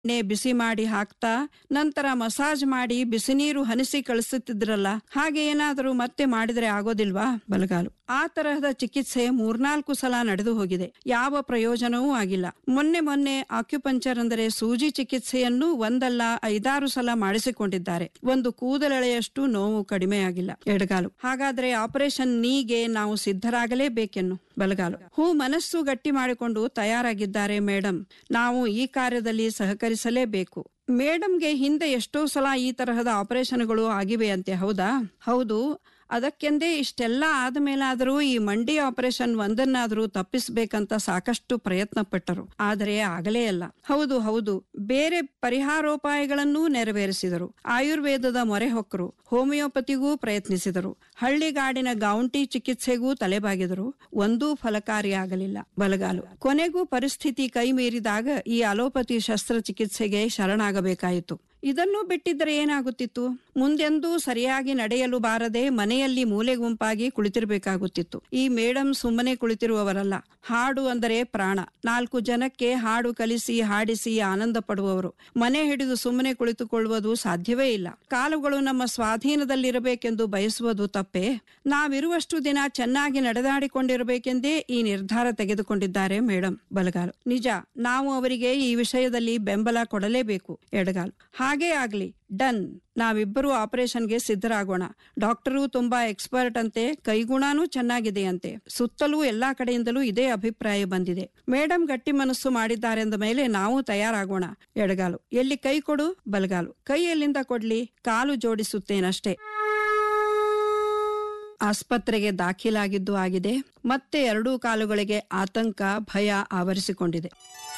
ಎಣ್ಣೆ ಬಿಸಿ ಮಾಡಿ ಹಾಕ್ತಾ ನಂತರ ಮಸಾಜ್ ಮಾಡಿ ಬಿಸಿ ನೀರು ಹನಿಸಿ ಕಳಿಸುತ್ತಿದ್ರಲ್ಲ ಹಾಗೆ ಏನಾದರೂ ಮತ್ತೆ ಮಾಡಿದ್ರೆ ಆಗೋದಿಲ್ವಾ ಬಲಗಾಲು ಆ ತರಹದ ಚಿಕಿತ್ಸೆ ಮೂರ್ನಾಲ್ಕು ಸಲ ನಡೆದು ಹೋಗಿದೆ ಯಾವ ಪ್ರಯೋಜನವೂ ಆಗಿಲ್ಲ ಮೊನ್ನೆ ಮೊನ್ನೆ ಆಕ್ಯುಪಂಚರ್ ಅಂದರೆ ಸೂಜಿ ಚಿಕಿತ್ಸೆಯನ್ನು ಒಂದಲ್ಲ ಐದಾರು ಸಲ ಮಾಡಿಸಿಕೊಂಡಿದ್ದಾರೆ ಒಂದು ಕೂದಲೆಳೆಯಷ್ಟು ನೋವು ಕಡಿಮೆಯಾಗಿಲ್ಲ ಎಡಗಾಲು ಹಾಗಾದ್ರೆ ಆಪರೇಷನ್ ನೀಗೆ ನಾವು ಸಿದ್ಧರಾಗಲೇಬೇಕೆನ್ನು ಬಲಗಾಲು ಹೂ ಮನಸ್ಸು ಗಟ್ಟಿ ಮಾಡಿಕೊಂಡು ತಯಾರಾಗಿದ್ದಾರೆ ಮೇಡಮ್ ನಾವು ಈ ಕಾರ್ಯದಲ್ಲಿ ಸಹಕರಿಸಲೇಬೇಕು ಮೇಡಮ್ಗೆ ಹಿಂದೆ ಎಷ್ಟೋ ಸಲ ಈ ತರಹದ ಆಪರೇಷನ್ಗಳು ಆಗಿವೆಯಂತೆ ಹೌದಾ ಹೌದು ಅದಕ್ಕೆಂದೇ ಇಷ್ಟೆಲ್ಲ ಆದ್ಮೇಲಾದರೂ ಈ ಮಂಡಿ ಆಪರೇಷನ್ ಒಂದನ್ನಾದರೂ ತಪ್ಪಿಸ್ಬೇಕಂತ ಸಾಕಷ್ಟು ಪ್ರಯತ್ನ ಪಟ್ಟರು ಆದರೆ ಆಗಲೇ ಅಲ್ಲ ಹೌದು ಹೌದು ಬೇರೆ ಪರಿಹಾರೋಪಾಯಗಳನ್ನೂ ನೆರವೇರಿಸಿದರು ಆಯುರ್ವೇದದ ಮೊರೆ ಹೊಕ್ಕರು ಹೋಮಿಯೋಪತಿಗೂ ಪ್ರಯತ್ನಿಸಿದರು ಹಳ್ಳಿಗಾಡಿನ ಗೌಂಟಿ ಚಿಕಿತ್ಸೆಗೂ ತಲೆಬಾಗಿದರು ಒಂದೂ ಫಲಕಾರಿಯಾಗಲಿಲ್ಲ ಬಲಗಾಲು ಕೊನೆಗೂ ಪರಿಸ್ಥಿತಿ ಕೈ ಮೀರಿದಾಗ ಈ ಅಲೋಪತಿ ಶಸ್ತ್ರಚಿಕಿತ್ಸೆಗೆ ಶರಣಾಗಬೇಕಾಯಿತು ಇದನ್ನು ಬಿಟ್ಟಿದ್ದರೆ ಏನಾಗುತ್ತಿತ್ತು ಮುಂದೆಂದೂ ಸರಿಯಾಗಿ ನಡೆಯಲು ಬಾರದೆ ಮನೆಯಲ್ಲಿ ಮೂಲೆ ಗುಂಪಾಗಿ ಕುಳಿತಿರ್ಬೇಕಾಗುತ್ತಿತ್ತು ಈ ಮೇಡಮ್ ಸುಮ್ಮನೆ ಕುಳಿತಿರುವವರಲ್ಲ ಹಾಡು ಅಂದರೆ ಪ್ರಾಣ ನಾಲ್ಕು ಜನಕ್ಕೆ ಹಾಡು ಕಲಿಸಿ ಹಾಡಿಸಿ ಆನಂದ ಪಡುವವರು ಮನೆ ಹಿಡಿದು ಸುಮ್ಮನೆ ಕುಳಿತುಕೊಳ್ಳುವುದು ಸಾಧ್ಯವೇ ಇಲ್ಲ ಕಾಲುಗಳು ನಮ್ಮ ಸ್ವಾಧೀನದಲ್ಲಿರಬೇಕೆಂದು ಬಯಸುವುದು ತಪ್ಪೇ ನಾವಿರುವಷ್ಟು ದಿನ ಚೆನ್ನಾಗಿ ನಡೆದಾಡಿಕೊಂಡಿರಬೇಕೆಂದೇ ಈ ನಿರ್ಧಾರ ತೆಗೆದುಕೊಂಡಿದ್ದಾರೆ ಮೇಡಮ್ ಬಲಗಾಲು ನಿಜ ನಾವು ಅವರಿಗೆ ಈ ವಿಷಯದಲ್ಲಿ ಬೆಂಬಲ ಕೊಡಲೇಬೇಕು ಎಡಗಾಲು ಹಾಗೇ ಆಗ್ಲಿ ಡನ್ ನಾವಿಬ್ಬರು ಆಪರೇಷನ್ಗೆ ಸಿದ್ಧರಾಗೋಣ ಡಾಕ್ಟರು ತುಂಬಾ ಎಕ್ಸ್ಪರ್ಟ್ ಅಂತೆ ಕೈಗುಣನೂ ಚೆನ್ನಾಗಿದೆಯಂತೆ ಸುತ್ತಲೂ ಎಲ್ಲಾ ಕಡೆಯಿಂದಲೂ ಇದೇ ಅಭಿಪ್ರಾಯ ಬಂದಿದೆ ಮೇಡಮ್ ಗಟ್ಟಿ ಮನಸ್ಸು ಮಾಡಿದ್ದಾರೆಂದ ಮೇಲೆ ನಾವು ತಯಾರಾಗೋಣ ಎಡಗಾಲು ಎಲ್ಲಿ ಕೈ ಕೊಡು ಬಲಗಾಲು ಕೈ ಎಲ್ಲಿಂದ ಕೊಡ್ಲಿ ಕಾಲು ಜೋಡಿಸುತ್ತೇನಷ್ಟೇ ಆಸ್ಪತ್ರೆಗೆ ದಾಖಲಾಗಿದ್ದು ಆಗಿದೆ ಮತ್ತೆ ಎರಡೂ ಕಾಲುಗಳಿಗೆ ಆತಂಕ ಭಯ ಆವರಿಸಿಕೊಂಡಿದೆ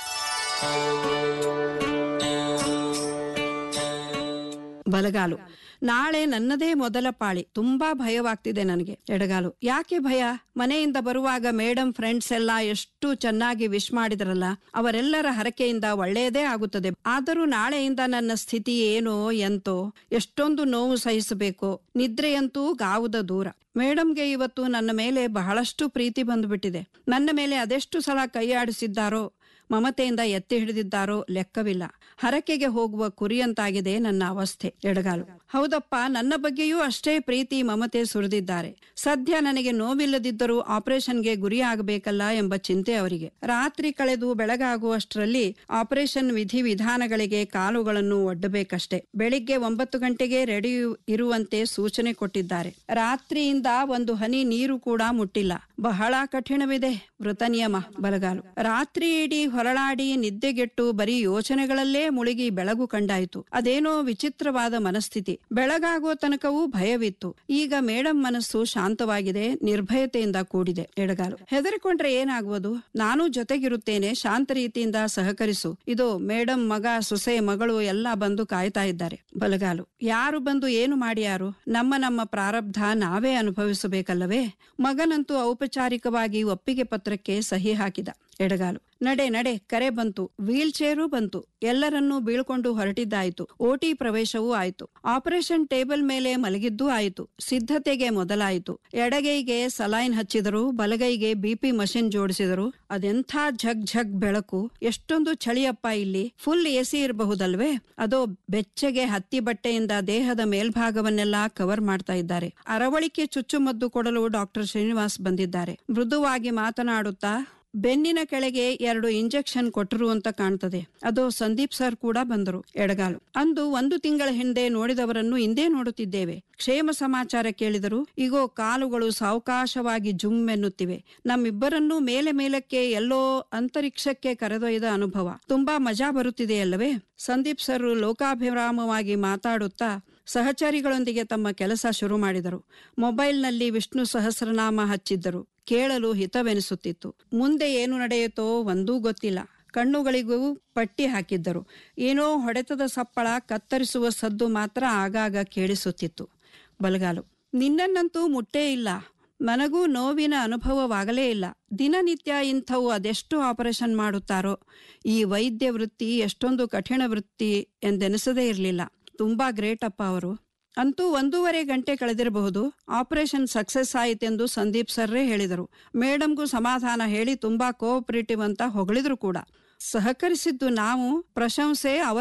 ಬಲಗಾಲು ನಾಳೆ ನನ್ನದೇ ಮೊದಲ ಪಾಳಿ ತುಂಬಾ ಭಯವಾಗ್ತಿದೆ ನನಗೆ ಎಡಗಾಲು ಯಾಕೆ ಭಯ ಮನೆಯಿಂದ ಬರುವಾಗ ಮೇಡಮ್ ಫ್ರೆಂಡ್ಸ್ ಎಲ್ಲ ಎಷ್ಟು ಚೆನ್ನಾಗಿ ವಿಶ್ ಮಾಡಿದ್ರಲ್ಲ ಅವರೆಲ್ಲರ ಹರಕೆಯಿಂದ ಒಳ್ಳೆಯದೇ ಆಗುತ್ತದೆ ಆದರೂ ನಾಳೆಯಿಂದ ನನ್ನ ಸ್ಥಿತಿ ಏನೋ ಎಂತೋ ಎಷ್ಟೊಂದು ನೋವು ಸಹಿಸಬೇಕು ನಿದ್ರೆಯಂತೂ ಗಾವುದ ದೂರ ಮೇಡಮ್ಗೆ ಇವತ್ತು ನನ್ನ ಮೇಲೆ ಬಹಳಷ್ಟು ಪ್ರೀತಿ ಬಂದ್ಬಿಟ್ಟಿದೆ ನನ್ನ ಮೇಲೆ ಅದೆಷ್ಟು ಸಲ ಕೈಯಾಡಿಸಿದ್ದಾರೋ ಮಮತೆಯಿಂದ ಎತ್ತಿ ಹಿಡಿದಿದ್ದಾರೋ ಲೆಕ್ಕವಿಲ್ಲ ಹರಕೆಗೆ ಹೋಗುವ ಕುರಿಯಂತಾಗಿದೆ ನನ್ನ ಅವಸ್ಥೆ ಎಡಗಾಲು ಹೌದಪ್ಪ ನನ್ನ ಬಗ್ಗೆಯೂ ಅಷ್ಟೇ ಪ್ರೀತಿ ಮಮತೆ ಸುರಿದಿದ್ದಾರೆ ಸದ್ಯ ನನಗೆ ನೋವಿಲ್ಲದಿದ್ದರೂ ಆಪರೇಷನ್ಗೆ ಗುರಿಯಾಗಬೇಕಲ್ಲ ಎಂಬ ಚಿಂತೆ ಅವರಿಗೆ ರಾತ್ರಿ ಕಳೆದು ಬೆಳಗಾಗುವಷ್ಟರಲ್ಲಿ ಆಪರೇಷನ್ ವಿಧಿ ವಿಧಾನಗಳಿಗೆ ಕಾಲುಗಳನ್ನು ಒಡ್ಡಬೇಕಷ್ಟೇ ಬೆಳಿಗ್ಗೆ ಒಂಬತ್ತು ಗಂಟೆಗೆ ರೆಡಿ ಇರುವಂತೆ ಸೂಚನೆ ಕೊಟ್ಟಿದ್ದಾರೆ ರಾತ್ರಿಯಿಂದ ಒಂದು ಹನಿ ನೀರು ಕೂಡ ಮುಟ್ಟಿಲ್ಲ ಬಹಳ ಕಠಿಣವಿದೆ ವೃತ ನಿಯಮ ಬಲಗಾಲು ರಾತ್ರಿ ಇಡೀ ಹೊರಳಾಡಿ ನಿದ್ದೆಗೆಟ್ಟು ಬರೀ ಯೋಚನೆಗಳಲ್ಲೇ ಮುಳುಗಿ ಬೆಳಗು ಕಂಡಾಯಿತು ಅದೇನೋ ವಿಚಿತ್ರವಾದ ಮನಸ್ಥಿತಿ ಬೆಳಗಾಗುವ ತನಕವೂ ಭಯವಿತ್ತು ಈಗ ಮೇಡಮ್ ಮನಸ್ಸು ಶಾಂತವಾಗಿದೆ ನಿರ್ಭಯತೆಯಿಂದ ಕೂಡಿದೆ ಎಡಗಾಲು ಹೆದರಿಕೊಂಡ್ರೆ ಏನಾಗುವುದು ನಾನು ಜೊತೆಗಿರುತ್ತೇನೆ ಶಾಂತ ರೀತಿಯಿಂದ ಸಹಕರಿಸು ಇದು ಮೇಡಮ್ ಮಗ ಸೊಸೆ ಮಗಳು ಎಲ್ಲ ಬಂದು ಕಾಯ್ತಾ ಇದ್ದಾರೆ ಬಲಗಾಲು ಯಾರು ಬಂದು ಏನು ಮಾಡ್ಯಾರು ನಮ್ಮ ನಮ್ಮ ಪ್ರಾರಬ್ಧ ನಾವೇ ಅನುಭವಿಸಬೇಕಲ್ಲವೇ ಮಗನಂತೂ ಔಪಚಾರಿಕವಾಗಿ ಒಪ್ಪಿಗೆ ಪತ್ರಕ್ಕೆ ಸಹಿ ಹಾಕಿದ ಎಡಗಾಲು ನಡೆ ನಡೆ ಕರೆ ಬಂತು ವೀಲ್ ಚೇರು ಬಂತು ಎಲ್ಲರನ್ನೂ ಬೀಳ್ಕೊಂಡು ಹೊರಟಿದ್ದಾಯಿತು ಓಟಿ ಪ್ರವೇಶವೂ ಆಯಿತು ಆಪರೇಷನ್ ಟೇಬಲ್ ಮೇಲೆ ಮಲಗಿದ್ದೂ ಆಯಿತು ಸಿದ್ಧತೆಗೆ ಮೊದಲಾಯಿತು ಎಡಗೈಗೆ ಸಲೈನ್ ಹಚ್ಚಿದರು ಬಲಗೈಗೆ ಬಿಪಿ ಮಷಿನ್ ಜೋಡಿಸಿದರು ಅದೆಂಥ ಝಗ್ ಝಗ್ ಬೆಳಕು ಎಷ್ಟೊಂದು ಚಳಿಯಪ್ಪ ಇಲ್ಲಿ ಫುಲ್ ಎಸಿ ಇರಬಹುದಲ್ವೇ ಅದೋ ಬೆಚ್ಚಗೆ ಹತ್ತಿ ಬಟ್ಟೆಯಿಂದ ದೇಹದ ಮೇಲ್ಭಾಗವನ್ನೆಲ್ಲ ಕವರ್ ಮಾಡ್ತಾ ಇದ್ದಾರೆ ಅರವಳಿಕೆ ಚುಚ್ಚುಮದ್ದು ಕೊಡಲು ಡಾಕ್ಟರ್ ಶ್ರೀನಿವಾಸ್ ಬಂದಿದ್ದಾರೆ ಮೃದುವಾಗಿ ಮಾತನಾಡುತ್ತಾ ಬೆನ್ನಿನ ಕೆಳಗೆ ಎರಡು ಇಂಜೆಕ್ಷನ್ ಕೊಟ್ಟರು ಅಂತ ಕಾಣ್ತದೆ ಅದು ಸಂದೀಪ್ ಸರ್ ಕೂಡ ಬಂದರು ಎಡಗಾಲು ಅಂದು ಒಂದು ತಿಂಗಳ ಹಿಂದೆ ನೋಡಿದವರನ್ನು ಇಂದೇ ನೋಡುತ್ತಿದ್ದೇವೆ ಕ್ಷೇಮ ಸಮಾಚಾರ ಕೇಳಿದರು ಈಗೋ ಕಾಲುಗಳು ಸಾವಕಾಶವಾಗಿ ಜುಮ್ ಎನ್ನುತ್ತಿವೆ ನಮ್ಮಿಬ್ಬರನ್ನೂ ಮೇಲೆ ಮೇಲಕ್ಕೆ ಎಲ್ಲೋ ಅಂತರಿಕ್ಷಕ್ಕೆ ಕರೆದೊಯ್ದ ಅನುಭವ ತುಂಬಾ ಮಜಾ ಬರುತ್ತಿದೆಯಲ್ಲವೇ ಸಂದೀಪ್ ಸರ್ ಲೋಕಾಭಿರಾಮವಾಗಿ ಮಾತಾಡುತ್ತಾ ಸಹಚರಿಗಳೊಂದಿಗೆ ತಮ್ಮ ಕೆಲಸ ಶುರು ಮಾಡಿದರು ಮೊಬೈಲ್ನಲ್ಲಿ ವಿಷ್ಣು ಸಹಸ್ರನಾಮ ಹಚ್ಚಿದ್ದರು ಕೇಳಲು ಹಿತವೆನಿಸುತ್ತಿತ್ತು ಮುಂದೆ ಏನು ನಡೆಯುತ್ತೋ ಒಂದೂ ಗೊತ್ತಿಲ್ಲ ಕಣ್ಣುಗಳಿಗೂ ಪಟ್ಟಿ ಹಾಕಿದ್ದರು ಏನೋ ಹೊಡೆತದ ಸಪ್ಪಳ ಕತ್ತರಿಸುವ ಸದ್ದು ಮಾತ್ರ ಆಗಾಗ ಕೇಳಿಸುತ್ತಿತ್ತು ಬಲಗಾಲು ನಿನ್ನನ್ನಂತೂ ಮುಟ್ಟೇ ಇಲ್ಲ ನನಗೂ ನೋವಿನ ಅನುಭವವಾಗಲೇ ಇಲ್ಲ ದಿನನಿತ್ಯ ಇಂಥವು ಅದೆಷ್ಟು ಆಪರೇಷನ್ ಮಾಡುತ್ತಾರೋ ಈ ವೈದ್ಯ ವೃತ್ತಿ ಎಷ್ಟೊಂದು ಕಠಿಣ ವೃತ್ತಿ ಎಂದೆನಿಸದೇ ಇರಲಿಲ್ಲ ತುಂಬಾ ಗ್ರೇಟ್ ಅಪ್ಪ ಅವರು ಅಂತೂ ಒಂದೂವರೆ ಗಂಟೆ ಕಳೆದಿರಬಹುದು ಆಪರೇಷನ್ ಸಕ್ಸಸ್ ಆಯಿತೆಂದು ಸಂದೀಪ್ ಸರ್ರೇ ಹೇಳಿದರು ಮೇಡಮ್ಗೂ ಸಮಾಧಾನ ಹೇಳಿ ತುಂಬಾ ಕೋಆಪರೇಟಿವ್ ಅಂತ ಹೊಗಳಿದ್ರು ಕೂಡ ಸಹಕರಿಸಿದ್ದು ನಾವು ಪ್ರಶಂಸೆ ಅವರ